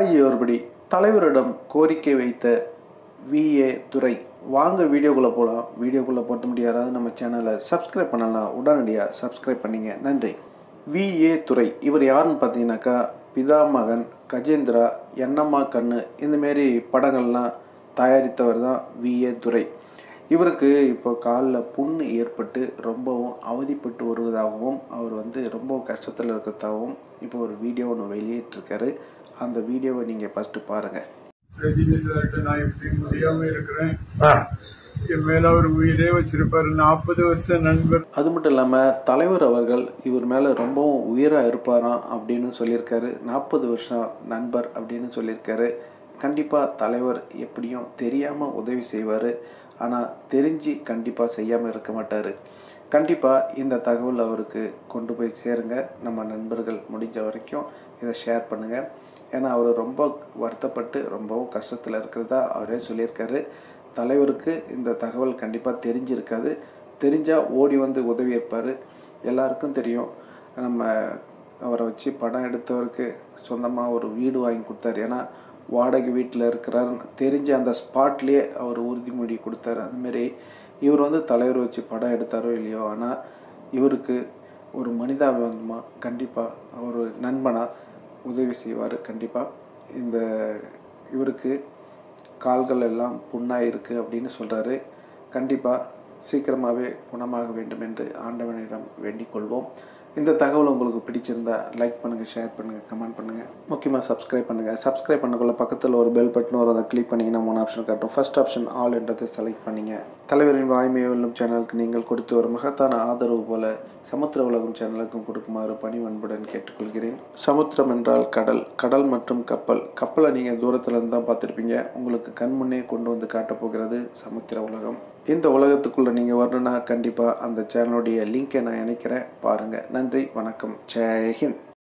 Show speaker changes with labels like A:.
A: ஆகியோர்படி தலைவரிடம் கோரிக்கை வைத்த விஏ துரை வாங்க வீடியோக்குள்ளே போகலாம் வீடியோக்குள்ளே பொறுத்த முடியாத நம்ம சேனலை சப்ஸ்கிரைப் பண்ணலாம் உடனடியாக சப்ஸ்கிரைப் பண்ணிங்க நன்றி விஏ துரை இவர் யாருன்னு பார்த்தீங்கன்னாக்கா பிதாமகன் கஜேந்திரா எண்ணம்மா கண்ணு இந்தமாரி படங்கள்லாம் தயாரித்தவர் தான் விஏ துரை இவருக்கு இப்போ காலில் புண்ணு ஏற்பட்டு ரொம்பவும் அவதிப்பட்டு வருவதாகவும் அவர் வந்து ரொம்ப கஷ்டத்தில் இருக்கிறதாகவும் இப்போ ஒரு வீடியோ ஒன்று வெளியிட்டிருக்காரு அந்த வீடியோவை நீங்கள் ஃபஸ்ட்டு பாருங்கள்
B: ரஜினி சார்கிட்ட நான் எப்படி முடியாம இருக்கிறேன் என் மேல அவர் உயிரே வச்சிருப்பாரு நாற்பது வருஷம் நண்பர்
A: அது மட்டும் இல்லாமல் தலைவர் அவர்கள் இவர் மேலே ரொம்பவும் உயிராக இருப்பாராம் அப்படின்னு சொல்லியிருக்காரு நாற்பது வருஷம் நண்பர் அப்படின்னு சொல்லியிருக்காரு கண்டிப்பாக தலைவர் எப்படியும் தெரியாமல் உதவி செய்வார் ஆனால் தெரிஞ்சு கண்டிப்பாக செய்யாமல் இருக்க மாட்டார் கண்டிப்பாக இந்த தகவல் அவருக்கு கொண்டு போய் சேருங்க நம்ம நண்பர்கள் முடிஞ்ச வரைக்கும் இதை ஷேர் பண்ணுங்கள் ஏன்னா அவர் ரொம்ப வருத்தப்பட்டு ரொம்பவும் கஷ்டத்தில் இருக்கிறதா அவரே சொல்லியிருக்காரு தலைவருக்கு இந்த தகவல் கண்டிப்பாக தெரிஞ்சிருக்காது தெரிஞ்சால் ஓடி வந்து உதவி இருப்பார் எல்லாருக்கும் தெரியும் நம்ம அவரை வச்சு படம் எடுத்தவருக்கு சொந்தமாக ஒரு வீடு வாங்கி கொடுத்தாரு ஏன்னா வாடகை வீட்டில் இருக்கிறாருன்னு தெரிஞ்ச அந்த ஸ்பாட்லேயே அவர் உறுதிமொழி கொடுத்தாரு அதுமாரி இவர் வந்து தலைவர் வச்சு படம் எடுத்தாரோ இல்லையோ ஆனால் இவருக்கு ஒரு மனிதாபிமானமாக கண்டிப்பாக ஒரு நண்பனாக உதவி செய்வார் கண்டிப்பாக இந்த இவருக்கு கால்கள் எல்லாம் புண்ணாக இருக்குது அப்படின்னு சொல்கிறாரு கண்டிப்பாக சீக்கிரமாகவே குணமாக வேண்டும் என்று ஆண்டவனிடம் வேண்டிக் கொள்வோம் இந்த தகவல் உங்களுக்கு பிடிச்சிருந்தா லைக் பண்ணுங்கள் ஷேர் பண்ணுங்கள் கமெண்ட் பண்ணுங்கள் முக்கியமாக சப்ஸ்கிரைப் பண்ணுங்கள் சப்ஸ்கிரைப் பண்ணக்குள்ள பக்கத்தில் ஒரு பெல் பட்டன் வரும் அதை கிளிக் பண்ணிங்கன்னா மூணு ஆப்ஷன் காட்டும் ஃபர்ஸ்ட் ஆப்ஷன் ஆல் என்றதை செலக்ட் பண்ணிங்க தலைவரின் வாய்மை வெல்லும் சேனலுக்கு நீங்கள் கொடுத்து ஒரு மகத்தான ஆதரவு போல சமுத்திர உலகம் சேனலுக்கும் கொடுக்குமாறு பணிவன்புடன் கேட்டுக்கொள்கிறேன் சமுத்திரம் என்றால் கடல் கடல் மற்றும் கப்பல் கப்பலை நீங்கள் தூரத்தில் இருந்து தான் பார்த்துருப்பீங்க உங்களுக்கு கண் முன்னே கொண்டு வந்து காட்டப் போகிறது சமுத்திர உலகம் இந்த உலகத்துக்குள்ளே நீங்கள் வரணுன்னா கண்டிப்பாக அந்த சேனலுடைய லிங்கை நான் இணைக்கிறேன் பாருங்கள் நன்றி வணக்கம் ஜெய்ஹிந்த்